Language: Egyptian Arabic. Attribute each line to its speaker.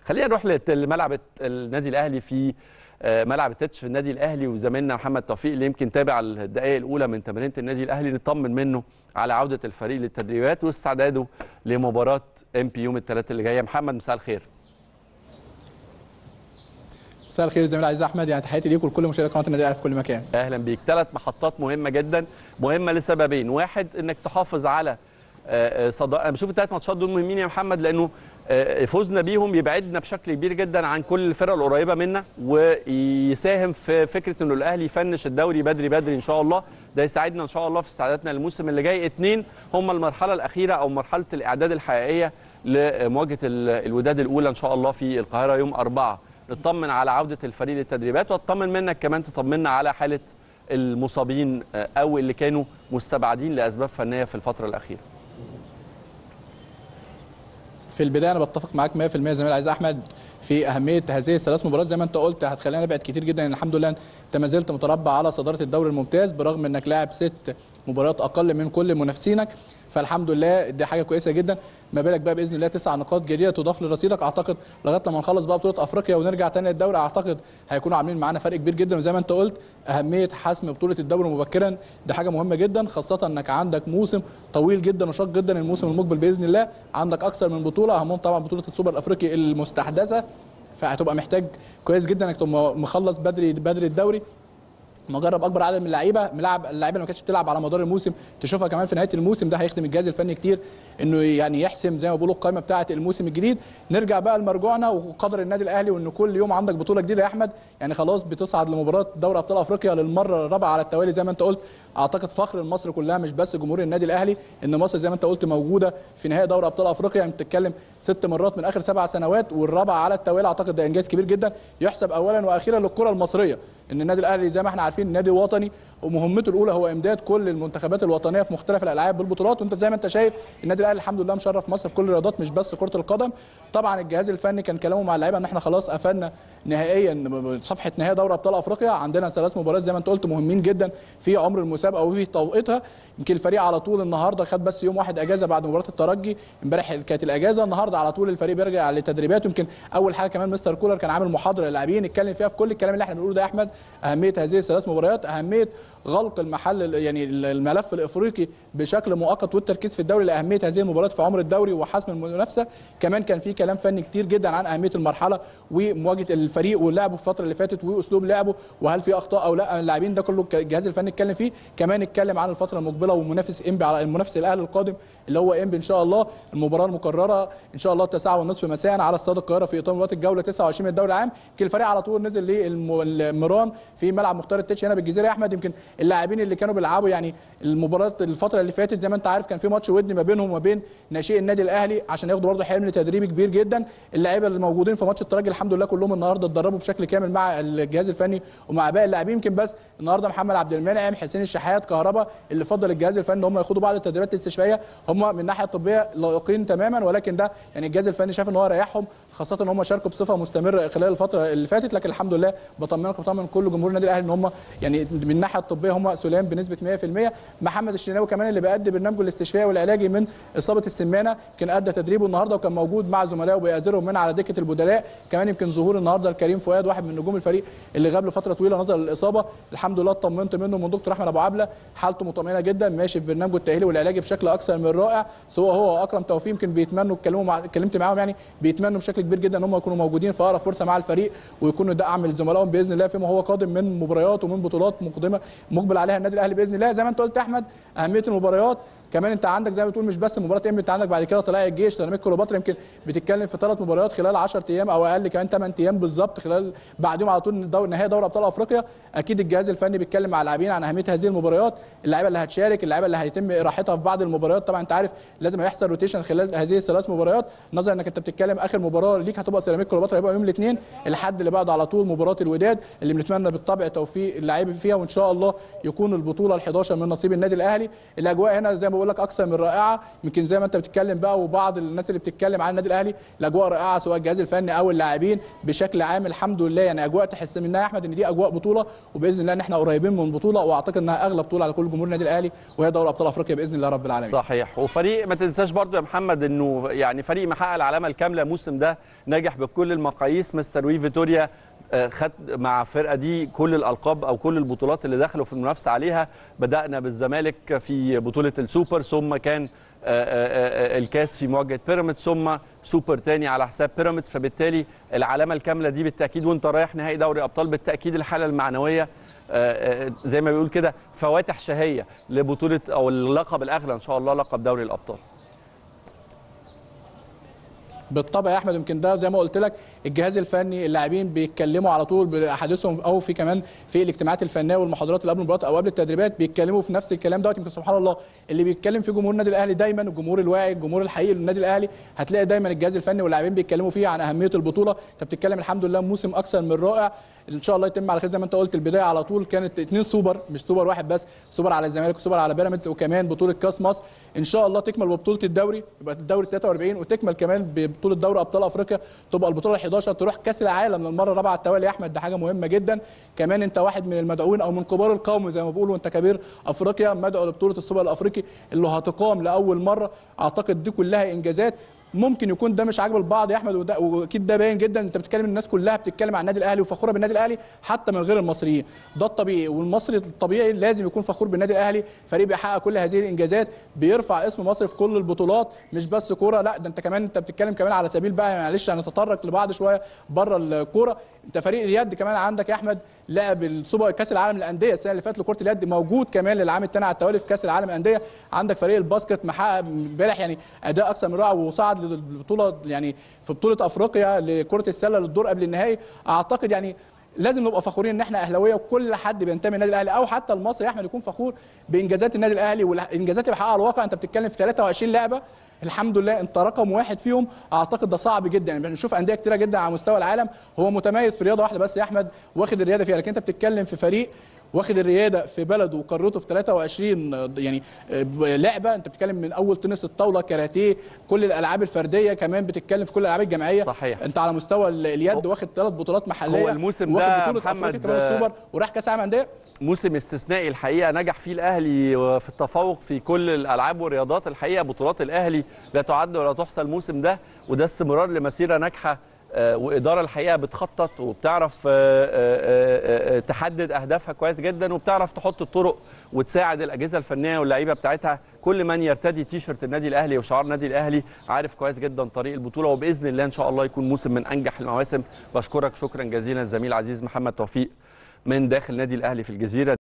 Speaker 1: خلينا نروح لملعب النادي الاهلي في ملعب التتش في النادي الاهلي وزميلنا محمد توفيق اللي يمكن تابع الدقائق الاولى من تمرينه النادي الاهلي نطمن منه على عوده الفريق للتدريبات واستعداده لمباراه ام بي يوم الثلاثاء اللي جايه محمد مساء الخير
Speaker 2: مساء الخير زميلي العزيز احمد يعني تحياتي ليك ولكل مشاهدي قناه النادي الاهلي في كل مكان
Speaker 1: اهلا بيك ثلاث محطات مهمه جدا مهمه لسببين واحد انك تحافظ على صدارة انا بشوف الثلاث ماتشات دول مهمين يا محمد لانه فوزنا بيهم يبعدنا بشكل كبير جدا عن كل الفرق القريبه منا ويساهم في فكره انه الاهلي يفنش الدوري بدري بدري ان شاء الله ده يساعدنا ان شاء الله في استعداداتنا للموسم اللي جاي اثنين هم المرحله الاخيره او مرحله الاعداد الحقيقيه لمواجهه الوداد الاولى ان شاء الله في القاهره يوم أربعة نطمن على عوده الفريق للتدريبات واطمن منك كمان تطمنا على حاله المصابين او اللي كانوا مستبعدين لاسباب فنيه في الفتره الاخيره
Speaker 2: في البدايه انا بتفق معاك 100% زميلي العزيز احمد في اهميه هذه الثلاث مباريات زي ما انت قلت هتخلينا نبعد كتير جدا ان الحمد لله انت ما زلت متربع على صداره الدوري الممتاز برغم انك لاعب ست مباريات اقل من كل منافسينك فالحمد لله دي حاجه كويسه جدا ما بالك بقى باذن الله تسع نقاط جديده تضاف لرصيدك اعتقد لغايه لما نخلص بقى بطوله افريقيا ونرجع تاني للدوري اعتقد هيكونوا عاملين معانا فرق كبير جدا وزي ما انت قلت اهميه حسم بطوله الدوري مبكرا دي حاجه مهمه جدا خاصه انك عندك موسم طويل جدا وشاق جدا الموسم المقبل باذن الله عندك اكثر من بطوله اهمهم طبعا بطوله السوبر الافريقي المستحدثه فهتبقى محتاج كويس جدا انك تبقى مخلص بدري بدري الدوري مجرب اكبر عدد من اللعيبه ملاعب اللعيبه اللي ما كانتش بتلعب على مدار الموسم تشوفها كمان في نهايه الموسم ده هيخدم الجهاز الفني كتير انه يعني يحسم زي ما بيقولوا القائمه بتاعه الموسم الجديد نرجع بقى لمرجوعنا وقدر النادي الاهلي وان كل يوم عندك بطوله جديده يا احمد يعني خلاص بتصعد لمباراه دوري ابطال افريقيا للمره الرابعه على التوالي زي ما انت قلت اعتقد فخر لمصر كلها مش بس جمهور النادي الاهلي ان مصر زي ما انت قلت موجوده في نهائي دوري ابطال افريقيا يعني بتتكلم ست مرات من اخر سبع سنوات والرابعه على التوالي اعتقد ده انجاز كبير جدا يحسب اولا واخيرا للكره المصريه ان النادي الاهلي زي ما احنا عارفين نادي وطني ومهمته الاولى هو امداد كل المنتخبات الوطنيه في مختلف الالعاب بالبطولات وانت زي ما انت شايف النادي الاهلي الحمد لله مشرف مصر في كل الرياضات مش بس كره القدم طبعا الجهاز الفني كان كلامه مع اللعيبه ان احنا خلاص قفلنا نهائيا صفحه نهائي دوري ابطال افريقيا عندنا ثلاث مباريات زي ما انت قلت مهمين جدا في عمر المسابقه وفي توقيتها يمكن الفريق على طول النهارده خد بس يوم واحد اجازه بعد مباراه الترجي امبارح كانت الاجازه النهارده على طول الفريق بيرجع للتدريبات يمكن اول حاجه كمان مستر كولر كان عامل محاضره للاعبين اتكلم فيها في كل الكلام اللي احنا بنقوله ده يا احمد اهميه هذه الثلاث مباريات اهميه غلق المحل يعني الملف الافريقي بشكل مؤقت والتركيز في الدوري لاهميه هذه المباريات في عمر الدوري وحسم المنافسه كمان كان في كلام فني كتير جدا عن اهميه المرحله ومواجهه الفريق ولعبه في الفتره اللي فاتت واسلوب لعبه وهل في اخطاء او لا اللاعبين ده كله الجهاز الفني اتكلم فيه كمان اتكلم عن الفتره المقبله ومنافس انبي على المنافس الاهلي القادم اللي هو انبي ان شاء الله المباراه المقرره ان شاء الله التاسعه والنصف مساء على استاد القاهره في اطار مباراه الجوله 29 من الدوري العام يمكن الفريق على طول نزل للمران في ملعب مختار التتش هنا بالجزيره يا احمد يمكن اللاعبين اللي كانوا بيلعبوا يعني المباراه الفتره اللي فاتت زي ما انت عارف كان في ماتش ودي ما بينهم وما بين ناشئ النادي الاهلي عشان ياخدوا برضه حمل تدريبي كبير جدا اللعيبه اللي موجودين في ماتش الترجي الحمد لله كلهم النهارده اتدربوا بشكل كامل مع الجهاز الفني ومع باقي اللاعبين يمكن بس النهارده محمد عبد المنعم حسين الشحات كهربا اللي فضل الجهاز الفني ان هم ياخدوا بعض التدريبات الاستشفائيه هم من الناحيه الطبيه لائقين تماما ولكن ده يعني الجهاز الفني شاف ان هو ريحهم خاصه ان هم شاركوا بصفه مستمره خلال الفتره اللي فاتت لكن الحمد لله بطمنك وبطمن كل جمهور النادي الاهلي ان هم يعني من الناحيه الطبيه هم سلام بنسبه 100% محمد الشناوي كمان اللي بيأدي برنامجه الاستشفائي والعلاجي من اصابه السمانه كان ادى تدريبه النهارده وكان موجود مع زملائه بيأزرهم من على دكه البدلاء كمان يمكن ظهور النهارده الكريم فؤاد واحد من نجوم الفريق اللي غاب لفتره طويله نظرا للاصابه الحمد لله اطمنت منه من دكتور احمد ابو عبله حالته مطمئنه جدا ماشي في برنامجه التاهيلي والعلاجي بشكل اكثر من رائع سواء هو واكرم توفيق يمكن بيتمنوا اتكلموا مع اتكلمت معاهم يعني بيتمنوا بشكل كبير جدا ان هم يكونوا موجودين في اقرب فرصه مع الفريق ويكونوا دعم لزملائهم باذن الله فيما هو قادم من مباريات ومن بطولات مقدمه مقبل عليها النادي الاهلي باذن الله زي ما انت قلت يا احمد اهميه المباريات كمان انت عندك زي ما بتقول مش بس مباراه ام انت عندك بعد كده طلائع الجيش سيراميكا كليوباترا يمكن بتتكلم في ثلاث مباريات خلال 10 ايام او اقل كمان 8 ايام بالظبط خلال بعدهم على طول دور نهائي دوري ابطال افريقيا اكيد الجهاز الفني بيتكلم مع اللاعبين عن اهميه هذه المباريات اللعيبه اللي هتشارك اللعيبه اللي هيتم راحتها في بعض المباريات طبعا انت عارف لازم يحصل روتيشن خلال هذه الثلاث مباريات نظرا انك انت بتتكلم اخر مباراه ليك هتبقى سيراميكا كليوباترا هيبقى يوم الاثنين الحد اللي بعده على طول مباراه الوداد اللي بنتمنى بالطبع توفيق اللعيبه فيها وان شاء الله يكون البطوله ال11 من نصيب النادي الاهلي الاجواء هنا زي ما بقول لك اكثر من رائعه يمكن زي ما انت بتتكلم بقى وبعض الناس اللي بتتكلم عن النادي الاهلي الاجواء رائعه سواء الجهاز الفني او اللاعبين بشكل عام الحمد لله يعني اجواء تحس منها يا احمد ان دي اجواء بطوله وباذن الله ان احنا قريبين من بطوله واعتقد انها اغلى بطوله على كل جمهور النادي الاهلي وهي دوري ابطال افريقيا باذن الله رب العالمين
Speaker 1: صحيح وفريق ما تنساش برضو يا محمد انه يعني فريق محقق العلامه الكامله الموسم ده ناجح بكل المقاييس مستر وي فيتوريا آه، خد مع الفرقه دي كل الالقاب او كل البطولات اللي دخلوا في المنافسه عليها بدانا بالزمالك في بطوله السوبر ثم كان آه، آه، آه، الكاس في مواجهه بيراميدز ثم سوبر تاني على حساب بيراميدز فبالتالي العلامه الكامله دي بالتاكيد وانت رايح نهائي دوري ابطال بالتاكيد الحاله المعنويه آه، آه، زي ما بيقول كده فواتح شهيه لبطوله او اللقب الاغلى ان شاء الله لقب دوري الابطال
Speaker 2: بالطبع يا احمد يمكن ده زي ما قلت لك الجهاز الفني اللاعبين بيتكلموا على طول باحاديثهم او في كمان في الاجتماعات الفنيه والمحاضرات اللي قبل المباراه او قبل التدريبات بيتكلموا في نفس الكلام دوت يمكن سبحان الله اللي بيتكلم فيه جمهور النادي الاهلي دايما الجمهور الواعي الجمهور الحقيقي للنادي الاهلي هتلاقي دايما الجهاز الفني واللاعبين بيتكلموا فيه عن اهميه البطوله انت بتتكلم الحمد لله موسم اكثر من رائع ان شاء الله يتم على خير زي ما انت قلت البدايه على طول كانت اثنين سوبر مش سوبر واحد بس سوبر على الزمالك وسوبر على بيراميدز وكمان بطوله كاس مصر ان شاء الله تكمل ببطوله الدوري يبقى الدوري 43 وتكمل كمان ببطوله دوري ابطال افريقيا تبقى البطوله ال 11 تروح كاس العالم للمره الرابعه على التوالي يا احمد ده حاجه مهمه جدا كمان انت واحد من المدعوين او من كبار القوم زي ما بيقولوا انت كبير افريقيا مدعو لبطوله السوبر الافريقي اللي هتقام لاول مره اعتقد دي كلها انجازات ممكن يكون ده مش عاجب البعض يا احمد وده واكيد ده باين جدا انت بتتكلم الناس كلها بتتكلم عن النادي الاهلي وفخوره بالنادي الاهلي حتى من غير المصريين ده الطبيعي والمصري الطبيعي لازم يكون فخور بالنادي الاهلي فريق بيحقق كل هذه الانجازات بيرفع اسم مصر في كل البطولات مش بس كوره لا ده انت كمان انت بتتكلم كمان على سبيل بقى معلش هنتطرق لبعض شويه بره الكوره انت فريق اليد كمان عندك يا احمد لعب السوبر كاس العالم للانديه السنه اللي فاتت لكره اليد موجود كمان للعام الثاني على التوالي في كاس العالم للانديه عندك فريق الباسكت محقق امبارح يعني اداء اكثر من رائع وصعد للبطوله يعني في بطوله افريقيا لكره السله للدور قبل النهائي اعتقد يعني لازم نبقى فخورين ان احنا اهلاويه وكل حد بينتمي للنادي الاهلي او حتى المصري يا احمد يكون فخور بانجازات النادي الاهلي والانجازات اللي بيحققها على الواقع انت بتتكلم في 23 لعبه الحمد لله انت رقم واحد فيهم اعتقد ده صعب جدا يعني بنشوف انديه كتيره جدا على مستوى العالم هو متميز في رياضه واحده بس يا احمد واخد الرياده فيها لكن انت بتتكلم في فريق واخد الرياده في بلده وقارته في 23 يعني لعبه انت بتتكلم من اول تنس الطاوله كاراتيه كل الالعاب الفرديه كمان بتتكلم في كل الالعاب الجماعيه
Speaker 1: صحيح.
Speaker 2: انت على مستوى اليد واخد ثلاث بطولات محليه
Speaker 1: هو الموسم
Speaker 2: واخد
Speaker 1: ده
Speaker 2: بطوله
Speaker 1: محمد،
Speaker 2: افريقيا كمان السوبر وراح كاس العالم انديه
Speaker 1: موسم استثنائي الحقيقه نجح فيه الاهلي في التفوق في كل الالعاب والرياضات الحقيقه بطولات الاهلي لا تعد ولا تحصى الموسم ده وده استمرار لمسيره ناجحه آه، واداره الحقيقه بتخطط وبتعرف آه، آه، آه، تحدد اهدافها كويس جدا وبتعرف تحط الطرق وتساعد الاجهزه الفنيه واللعيبه بتاعتها كل من يرتدي تيشرت النادي الاهلي وشعار النادي الاهلي عارف كويس جدا طريق البطوله وباذن الله ان شاء الله يكون موسم من انجح المواسم بشكرك شكرا جزيلا الزميل عزيز محمد توفيق من داخل نادي الاهلي في الجزيره